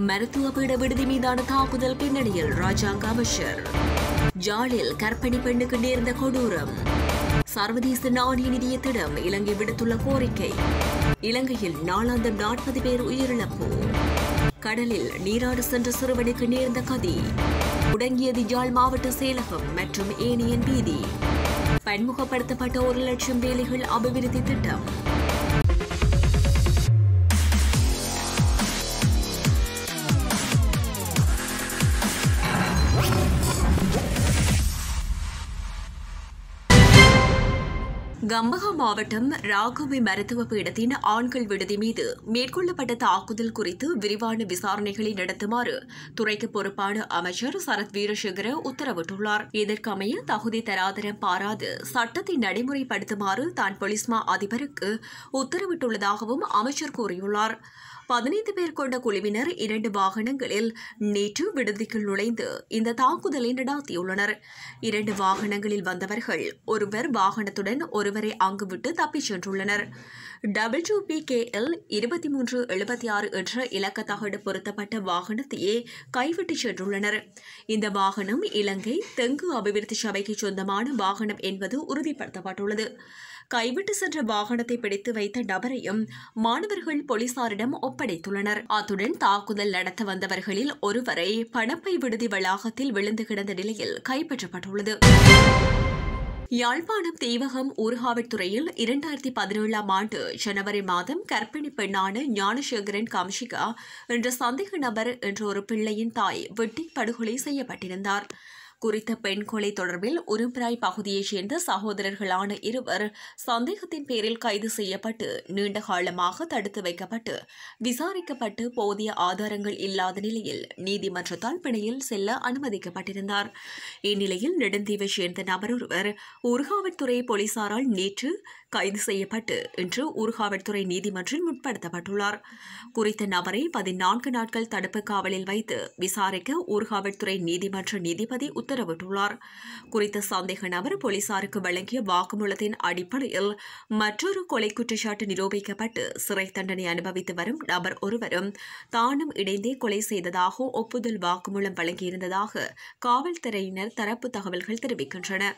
மருத்துவ பீட விடுதி மீதான தாக்குதல் பின்னணியில் ராஜாங்க அமைச்சர் ஜாலில் கர்ப்பிணி பெண்ணுக்கு நேர்ந்த கொடூரம் சர்வதேச நாணய நிதியத்திடம் இலங்கை விடுத்துள்ள கோரிக்கை இலங்கையில் நாளாந்தம் நாற்பது பேர் உயிரிழப்பு கடலில் நீராட சென்ற சிறுவனுக்கு நேர்ந்த கதி முடங்கியது யாழ் மாவட்ட செயலகம் மற்றும் ஏனியன் வீதி பன்முகப்படுத்தப்பட்ட ஒரு லட்சம் வேலைகள் அபிவிருத்தி திட்டம் கம்பஹா மாவட்டம் ராகவி மருத்துவ பீடத்தின் ஆண்கள் விடுதி மீது மேற்கொள்ளப்பட்ட தாக்குதல் குறித்து விரிவான விசாரணைகளை நடத்துமாறு துறைக்கு பொறுப்பான அமைச்சர் சரத் வீரசேகர உத்தரவிட்டுள்ளார் இதற்கமைய தகுதி தராதரம் பாராது சட்டத்தை நடைமுறைப்படுத்துமாறு தான் பொலிஸ்மா அதிபருக்கு உத்தரவிட்டுள்ளதாகவும் அமைச்சர் கூறியுள்ளார் பதினைந்து பேர் கொண்ட குழுவினர் இரண்டு வாகனங்களில் நேற்று விடுதிக்குள் நுழைந்து இந்த தாக்குதலை நடாத்தியுள்ளனர் இரண்டு வாகனங்களில் வந்தவர்கள் ஒருவர் வாகனத்துடன் ஒருவரை அங்கு விட்டு தப்பிச் சென்றுள்ளனர் டபிள்யூ பி கே எல் இருபத்தி மூன்று எழுபத்தி ஆறு என்ற இலக்க தகடு பொருத்தப்பட்ட வாகனத்தையே கைவிட்டு சென்றுள்ளனர் இந்த வாகனம் இலங்கை தெங்கு அபிவிருத்தி சபைக்கு சொந்தமான வாகனம் என்பது உறுதிப்படுத்தப்பட்டுள்ளது கைவிட்டு சென்ற வாகனத்தை பிடித்து வைத்த நபரையும் மாணவர்கள் போலீசாரிடம் ஒப்படைத்துள்ளனர் அத்துடன் தாக்குதல் நடத்த வந்தவர்களில் ஒருவரை பணப்பை விடுதி வளாகத்தில் விழுந்து கிடந்த நிலையில் கைப்பற்றப்பட்டுள்ளது யாழ்ப்பாணம் தீவகம் ஊர்காவற்துறையில் இரண்டாயிரத்தி பதினேழாம் ஆண்டு ஜனவரி மாதம் கர்ப்பிணி பெண்ணான ஞானசேகரன் காம்ஷிகா என்ற சந்தேக நபர் என்ற ஒரு பிள்ளையின் தாய் வெட்டி படுகொலை செய்யப்பட்டிருந்தார் குறித்த பெண் கொலை தொடர்பில் உரும்பிராய் பகுதியைச் சேர்ந்த சகோதரர்களான இருவர் சந்தேகத்தின் பேரில் கைது செய்யப்பட்டு நீண்ட காலமாக தடுத்து வைக்கப்பட்டு விசாரிக்கப்பட்டு போதிய ஆதாரங்கள் இல்லாத நிலையில் நீதிமன்றத்தால் பிணையில் செல்ல அனுமதிக்கப்பட்டிருந்தார் இந்நிலையில் நெடுந்தீவைச் சேர்ந்த நபர் ஒருவர் ஊர்காவற்துறை போலீசாரால் நேற்று கைது செய்யப்பட்டு இன்று ஊர்காவற்துறை நீதிமன்றில் முற்படுத்தப்பட்டுள்ளார் குறித்த நபரை பதினான்கு நாட்கள் தடுப்பு காவலில் வைத்து விசாரிக்க ஊர்காவற்துறை நீதிமன்ற நீதிபதி உத்தரவிட்டுள்ளார் குறித்த சந்தேக நபர் போலீசாருக்கு வழங்கிய வாக்குமூலத்தின் அடிப்படையில் மற்றொரு கொலை குற்றச்சாட்டு நிரூபிக்கப்பட்டு சிறை தண்டனை அனுபவித்து வரும் நபர் ஒருவரும் தானும் இணைந்தே கொலை செய்ததாக ஒப்புதல் வாக்குமூலம் வழங்கியிருந்ததாக காவல்துறையினர் தரப்பு தகவல்கள் தெரிவிக்கின்றன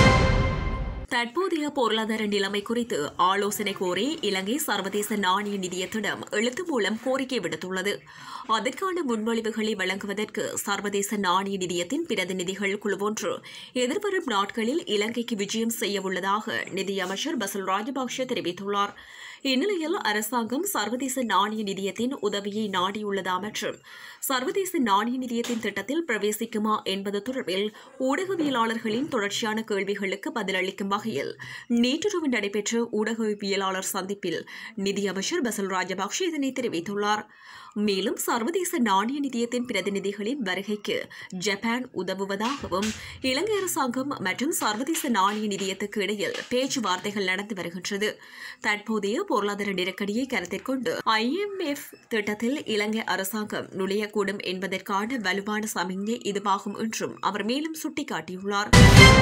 தற்போதைய பொருளாதார நிலைமை குறித்து ஆலோசனை கோரி இலங்கை சர்வதேச நாணய நிதியத்திடம் எழுத்து மூலம் கோரிக்கை விடுத்துள்ளது அதற்கான முன்மொழிவுகளை வழங்குவதற்கு சர்வதேச நாணய நிதியத்தின் பிரதிநிதிகள் குழுவொன்று எதிர்வரும் நாட்களில் இலங்கைக்கு விஜயம் செய்யவுள்ளதாக நிதியமைச்சர் பசல் ராஜபக்ஷ தெரிவித்துள்ளார் இந்நிலையில் அரசாங்கம் சர்வதேச நாணய நிதியத்தின் உதவியை நாடியுள்ளதா மற்றும் சர்வதேச நாணய நிதியத்தின் திட்டத்தில் பிரவேசிக்குமா என்பது தொடர்பில் ஊடகவியலாளர்களின் தொடர்ச்சியான கேள்விகளுக்கு பதிலளிக்கும் வகையில் நேற்றிரவு நடைபெற்ற ஊடகவியலாளர் சந்திப்பில் நிதியமைச்சர் பசல் ராஜபக்ஷ இதனை தெரிவித்துள்ளார் மேலும் சர்வதேச நாணய நிதியத்தின் பிரதிநிதிகளின் வருகைக்கு ஜப்பான் உதவுவதாகவும் இலங்கை அரசாங்கம் மற்றும் சர்வதேச நாணய நிதியத்துக்கு இடையில் பேச்சுவார்த்தைகள் நடந்து வருகின்றது தற்போதைய பொருளாதார நெருக்கடியை கருத்தில் கொண்டு ஐஎம்எஃப் திட்டத்தில் இலங்கை அரசாங்கம் நுழையக்கூடும் என்பதற்கான வலுவான சமிக்ஞை இதுவாகும் என்றும் அவர் மேலும் சுட்டிக்காட்டியுள்ளார்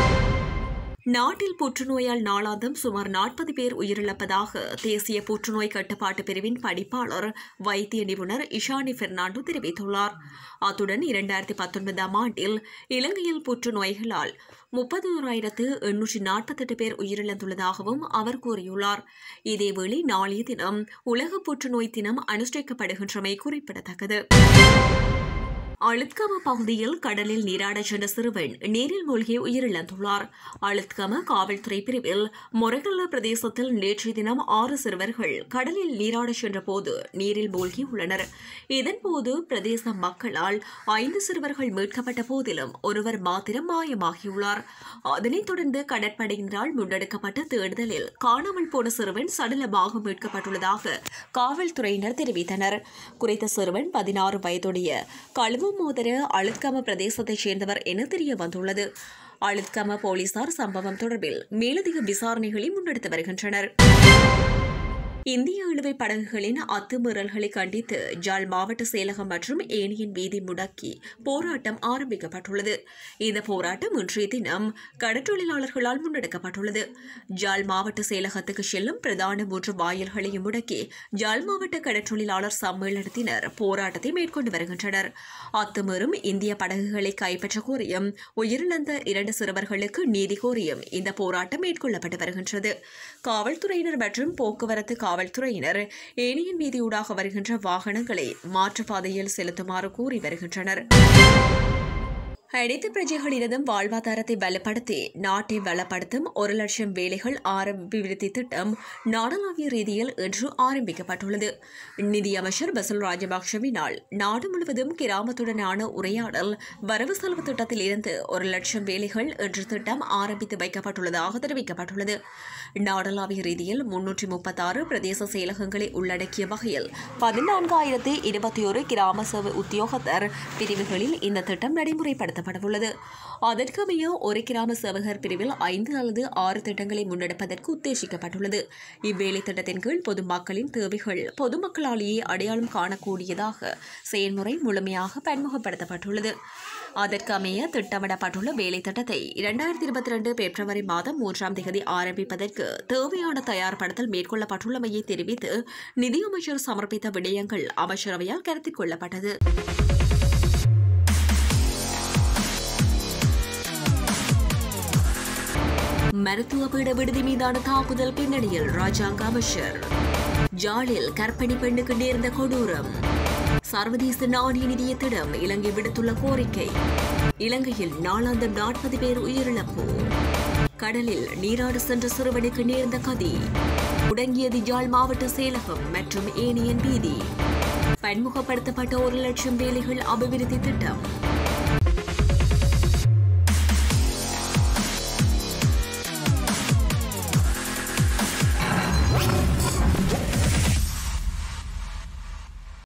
நாட்டில் புற்றுநோயால் நாளாந்தம் சுமார் நாற்பது பேர் உயிரிழப்பதாக தேசிய புற்றுநோய் கட்டுப்பாட்டு பிரிவின் படிப்பாளர் வைத்திய நிபுணர் இஷானி பெர்னாண்டோ தெரிவித்துள்ளார் அத்துடன் இரண்டாயிரத்தி பத்தொன்பதாம் ஆண்டில் இலங்கையில் புற்றுநோய்களால் முப்பத்தோராயிரத்து எண்ணூற்றி நாற்பத்தெட்டு பேர் உயிரிழந்துள்ளதாகவும் அவர் கூறியுள்ளார் இதேவேளை நாளைய தினம் உலக புற்றுநோய் தினம் அனுஷ்டிக்கப்படுகின்றமை குறிப்பிடத்தக்கது அழுத்கம பகுதியில் கடலில் நீராடச் சென்ற சிறுவன் நீரில் மூழ்கி உயிரிழந்துள்ளார் அழுத்கம காவல்துறை பிரிவில் மொரகல்ல பிரதேசத்தில் நேற்றைய தினம் ஆறு சிறுவர்கள் கடலில் நீராடச் சென்றபோது நீரில் மூழ்கி உள்ளனர் இதன்போது பிரதேச மக்களால் ஐந்து சிறுவர்கள் மீட்கப்பட்ட போதிலும் ஒருவர் மாத்திரம் மாயமாகியுள்ளார் அதனைத் தொடர்ந்து கடற்படையினரால் முன்னெடுக்கப்பட்ட தேடுதலில் காணாமல் போன சிறுவன் சடலமாக மீட்கப்பட்டுள்ளதாக காவல்துறையினர் தெரிவித்தனர் குறித்த சிறுவன் பதினாறு வயதுடைய கழுவு மோதர அழுத்கம பிரதேசத்தைச் சேர்ந்தவர் என தெரிய வந்துள்ளது அழுத்கம போலீசார் சம்பவம் தொடர்பில் மேலதிக விசாரணைகளை முன்னெடுத்து வருகின்றனர் இந்திய இழுவை படகுகளின் அத்துமீறல்களை கண்டித்து ஜாழ் மாவட்ட செயலகம் மற்றும் ஏனியன் வீதி முடக்கி போராட்டம் ஆரம்பிக்கப்பட்டுள்ளது இந்த போராட்டம் இன்றைய தினம் கடற்றொழிலாளர்களால் முன்னெடுக்கப்பட்டுள்ளது ஜாழ் மாவட்ட செயலகத்துக்கு செல்லும் பிரதான மூன்று வாயில்களையும் முடக்கி ஜாழ் மாவட்ட கடற்றொழிலாளர் சம்மேளனத்தினர் போராட்டத்தை மேற்கொண்டு வருகின்றனர் அத்துமீறும் இந்திய படகுகளை கைப்பற்ற கோரியும் உயிரிழந்த இரண்டு சிறுவர்களுக்கு நீதி கோரியும் இந்த போராட்டம் மேற்கொள்ளப்பட்டு வருகின்றது காவல்துறையினர் மற்றும் போக்குவரத்து காவல்துறையினர் ஏனியன் வீதியூடாக வருகின்ற வாகனங்களை மாற்றுப்பாதையில் செலுத்துமாறு கூறி வருகின்றனர் அனைத்து பிரஜைகளினதும் வாழ்வாதாரத்தை பலப்படுத்தி நாட்டை வளப்படுத்தும் ஒரு லட்சம் வேலைகள் அபிவிருத்தி திட்டம் நாடளாவிய ரீதியில் இன்று ஆரம்பிக்கப்பட்டுள்ளது நிதியமைச்சர் பசுல் ராஜபக்ஷவினால் நாடு முழுவதும் கிராமத்துடனான உரையாடல் வரவு செலவு திட்டத்தில் இருந்து ஒரு லட்சம் வேலைகள் என்ற திட்டம் ஆரம்பித்து வைக்கப்பட்டுள்ளதாக தெரிவிக்கப்பட்டுள்ளது நாடளாவிய ரீதியில் முன்னூற்றி முப்பத்தாறு பிரதேச செயலகங்களை உள்ளடக்கிய வகையில் பதினான்காயிரத்தி இருபத்தி ஒரு கிராம சேவை உத்தியோகத்தர் பிரிவுகளில் இந்த திட்டம் நடைமுறைப்படுத்தப்படவுள்ளது அதற்கமைய ஒரு கிராம சேவகர் பிரிவில் ஐந்து அல்லது ஆறு திட்டங்களை முன்னெடுப்பதற்கு உத்தேசிக்கப்பட்டுள்ளது இவ்வேலை திட்டத்தின் கீழ் பொதுமக்களின் தேவைகள் பொதுமக்களாலேயே அடையாளம் காணக்கூடியதாக செயல்முறை முழுமையாக பன்முகப்படுத்தப்பட்டுள்ளது அதற்கமைய திட்டமிடப்பட்டுள்ள வேலை திட்டத்தை இரண்டாயிரத்தி இருபத்தி ரெண்டு பிப்ரவரி மாதம் மூன்றாம் தேதி ஆரம்பிப்பதற்கு தேவையான தயார்படுத்தல் மேற்கொள்ளப்பட்டுள்ளமையை தெரிவித்து நிதியமைச்சர் சமர்ப்பித்த விடயங்கள் அமைச்சரவையால் கருத்தில் கொள்ளப்பட்டது மருத்துவ பீட விடுதி மீதான தாக்குதல் பின்னணியில் ராஜாங்க அமைச்சர் ஜாலில் கற்பணி பெண்ணுக்கு நேர்ந்த கொடூரம் சர்வதேச நாணய நிதியத்திடம் இலங்கை விடுத்துள்ள கோரிக்கை இலங்கையில் நாளாந்தம் நாற்பது பேர் உயிரிழப்பு கடலில் நீராட சென்ற சிறுவனுக்கு நேர்ந்த கதி முடங்கியது யாழ் மாவட்ட செயலகம் மற்றும் ஏனியன் வீதி பன்முகப்படுத்தப்பட்ட ஒரு லட்சம் வேலைகள் அபிவிருத்தி திட்டம்